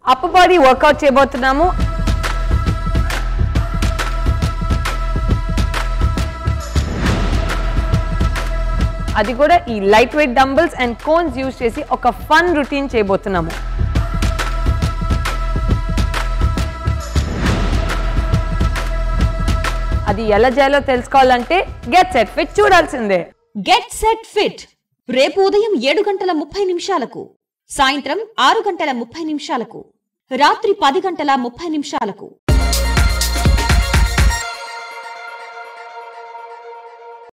upper body work out చేయబోతున్నాము అది కూడా ఈ light weight dumbbells and cones use చేసి ఒక ఫన్ రొటీన్ చేయబోతున్నాము అది ఎలా చేయాలో తెలుసుకోవాలంటే గెట్ సెట్ ఫిట్ చూడాల్సిందే గెట్ సెట్ ఫిట్ రేపు ఉదయం ఏడు గంటల ముప్పై నిమిషాలకు సాయంత్రం ఆరు గంటల ముప్పై నిమిషాలకు రాత్రి పది గంటల ముప్పై నిమిషాలకు